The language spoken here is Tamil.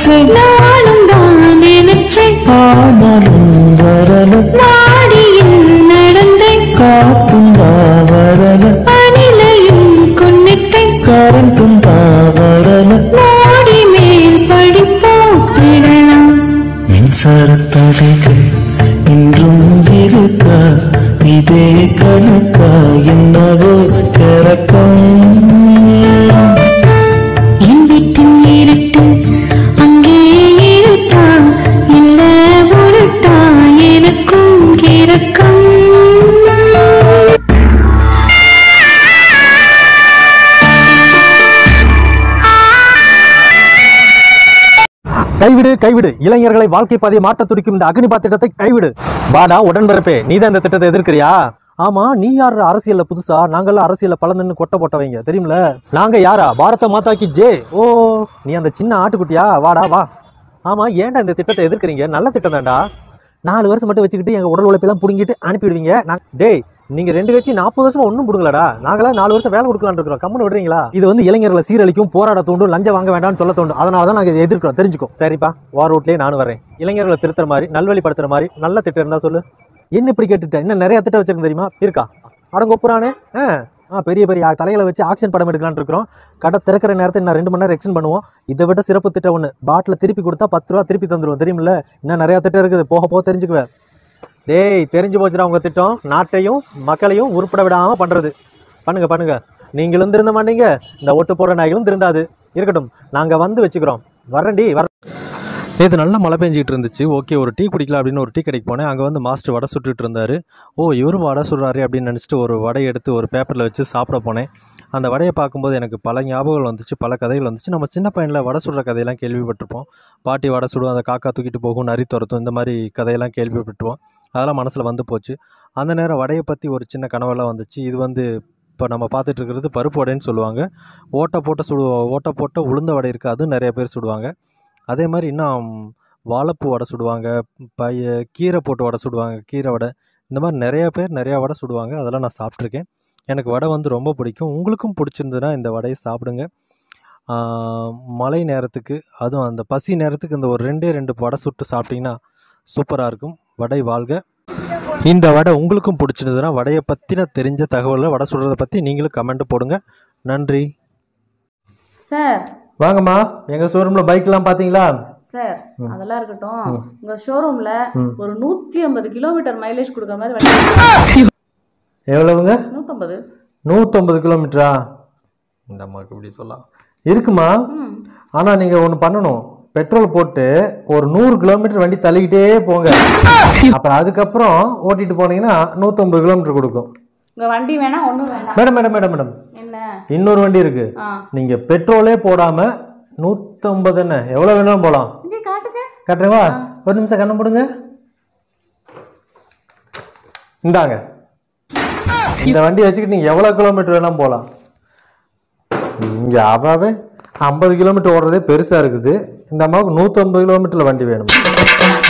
நினைச்சேன் நானும் தான் நினைச்சேன் ஆனாலும் வரல வாடியில் நடந்தேன் காத்தும் வரல அணிலையும் கொன்னிட்டேன் கரண்ட்டும் வரல மாடி மேல் படிப்போம் திடலாம் மின்சார தடைகள் இன்றும் இருக்கா இதே கணக்கா என்னவோ கிறக்கம் என் வீட்டின் இருட்டு அங்கே இருட்டா இல்ல உருட்டா எனக்கும் கிறக்கம் கைவிடு கைவிடு இளைஞர்களை வாழ்க்கை பாதையை மாற்ற துடிக்கும் இந்த அக்னிபா திட்டத்தை கைவிடு வாடா உடன்பிறப்பே நீ தான் இந்த திட்டத்தை எதிர்க்கிறியா ஆமா நீ யார் அரசியல்ல புதுசா நாங்கெல்லாம் அரசியல்ல பலந்துன்னு கொட்ட போட்டவங்க தெரியுமில நாங்க யாரா பாரத மாதாக்கு ஜே ஓ நீ அந்த சின்ன ஆட்டுக்குட்டியா வாடா வா ஆமா ஏன்டா இந்த திட்டத்தை எதிர்க்கிறீங்க நல்ல திட்டம் தான்டா நாலு வருஷம் மட்டும் வச்சுக்கிட்டு எங்க உடல் உழைப்பெல்லாம் புடுங்கிட்டு அனுப்பிடுவீங்க நான் டேய் நீங்க ரெண்டு கட்சி நாற்பது வருஷமா ஒன்றும் கொடுக்கலடா நாங்களா நாலு வருஷம் வேலை கொடுக்கலாம்னு இருக்கிறோம் கம்முன்னு விடுறீங்களா இது வந்து இளைஞர்களை சீரழிக்கும் போராட தூண்டும் லஞ்சம் வாங்க வேண்டாம்னு சொல்ல தோண்டும் அதனால தான் நாங்கள் இதை எதிர்க்கிறோம் தெரிஞ்சுக்கோ சரிப்பா வார் ரூட்லேயே நானும் வரேன் இளைஞர்களை திருத்துற மாதிரி நல்வழிப்படுத்துற மாதிரி நல்ல திட்டம் இருந்தா சொல்லு என்ன இப்படி கேட்டுட்டேன் இன்னும் நிறைய திட்டம் வச்சிருக்கேன் தெரியுமா இருக்கா அடங்கொப்புறானே ஆ ஆ பெரிய பெரிய தலைகளை வச்சு ஆக்ஷன் படம் எடுக்கலாம்னு இருக்கிறோம் கடை திறக்கிற நேரத்தை இன்னும் ரெண்டு மணி நேரம் எக்ஸ்டெண்ட் பண்ணுவோம் இதை விட சிறப்பு திட்டம் ஒன்று பாட்டில் திருப்பி கொடுத்தா பத்து ரூபா திருப்பி தந்துருவோம் தெரியுமில்ல இன்னும் நிறைய திட்டம் இருக்குது போக போக தெரிஞ்சுக்குவேன் டேய் தெரிஞ்சு போச்சுடா உங்க திட்டம் நாட்டையும் மக்களையும் உருப்பட விடாம பண்றது பண்ணுங்க பண்ணுங்க நீங்களும் திருந்த மாட்டீங்க இந்த ஓட்டு போடுற நாய்களும் திருந்தாது இருக்கட்டும் நாங்க வந்து வச்சுக்கிறோம் வரேன்டி வர நேற்று நல்லா மழை பெஞ்சிக்கிட்டு இருந்துச்சு ஓகே ஒரு டீ குடிக்கலாம் அப்படின்னு ஒரு டீ கடைக்கு போனேன் அங்கே வந்து மாஸ்டர் வடை சுட்டுட்டு இருந்தாரு ஓ இவரும் வடை சுடுறாரு அப்படின்னு நினச்சிட்டு ஒரு வடை எடுத்து ஒரு பேப்பரில் வச்சு சாப்பிட போனேன் அந்த வடையை பார்க்கும்போது எனக்கு பல ஞாபகங்கள் வந்துச்சு பல கதைகள் வந்துச்சு நம்ம சின்ன பையனில் வடை சுடுற கதையெல்லாம் கேள்விப்பட்டிருப்போம் பாட்டி வடை சுடும் அந்த காக்கா தூக்கிட்டு போகும் நரி துரத்தும் இந்த மாதிரி கதையெல்லாம் கேள்விப்பட்டிருப்போம் அதெல்லாம் மனசில் வந்து போச்சு அந்த நேரம் வடையை பற்றி ஒரு சின்ன கனவெல்லாம் வந்துச்சு இது வந்து இப்போ நம்ம பார்த்துட்டு இருக்கிறது பருப்பு வடைன்னு சொல்லுவாங்க ஓட்டை போட்ட சுடு ஓட்டை போட்ட உளுந்த வடை இருக்குது அதுவும் நிறைய பேர் சுடுவாங்க அதே மாதிரி இன்னும் வாழைப்பூ வடை சுடுவாங்க பைய கீரை போட்டு வடை சுடுவாங்க கீரை வடை இந்த மாதிரி நிறைய பேர் நிறையா வடை சுடுவாங்க அதெல்லாம் நான் சாப்பிட்ருக்கேன் எனக்கு வடை வந்து ரொம்ப பிடிக்கும் உங்களுக்கும் பிடிச்சிருந்ததுன்னா இந்த வடையை சாப்பிடுங்க ஆஹ் மழை நேரத்துக்கு அதுவும் அந்த பசி நேரத்துக்கு இந்த ஒரு ரெண்டே ரெண்டு வடை சுட்டு சாப்பிட்டீங்கன்னா சூப்பராக இருக்கும் வடை வாழ்க இந்த வடை உங்களுக்கும் பிடிச்சிருந்ததுன்னா வடையை பற்றின தெரிஞ்ச தகவலை வடை சுடுறதை பற்றி நீங்களும் கமெண்ட் போடுங்க நன்றி சார் வாங்கம்மா எங்கள் ஷோரூமில் பைக்லாம் பார்த்தீங்களா சார் அதெல்லாம் இருக்கட்டும் உங்க ஷோரூம்ல ஒரு நூத்தி ஐம்பது கிலோமீட்டர் மைலேஜ் கொடுக்குற மாதிரி வண்டி எவ்வளவுங்க நூத்தம்பது நூற்றம்பது கிலோமீட்டரா இந்த அம்மாவுக்கு இப்படி சொல்லலாம் இருக்குமா ஆனால் நீங்கள் ஒன்று பண்ணணும் பெட்ரோல் போட்டு ஒரு நூறு கிலோமீட்டர் வண்டி தள்ளிக்கிட்டே போங்க அப்புறம் அதுக்கப்புறம் ஓட்டிட்டு போனீங்கன்னா நூற்றம்பது கிலோமீட்டர் கொடுக்கும் உங்க வண்டி வேணா ஒண்ணும் வேணாம் மேடம் மேடம் மேடம் மேடம் என்ன இன்னொரு வண்டி இருக்கு ஆ நீங்கள் பெட்ரோலே போடாமல் நூற்றம்பது என்ன எவ்வளோ வேணாலும் போகலாம் இங்கே காட்டுங்க கட்டுறவா ஒரு நிமிஷம் கண்ணை போடுங்க இந்தாங்க இந்த வண்டி வச்சுக்கிட்டு நீங்கள் எவ்வளோ கிலோமீட்டர் வேணாலும் போகலாம் இங்கே அவாவே ஐம்பது கிலோமீட்டர் ஓடுறதே பெருசாக இருக்குது இந்த அம்மாவுக்கு நூற்றம்பது கிலோமீட்டரில் வண்டி வேணும்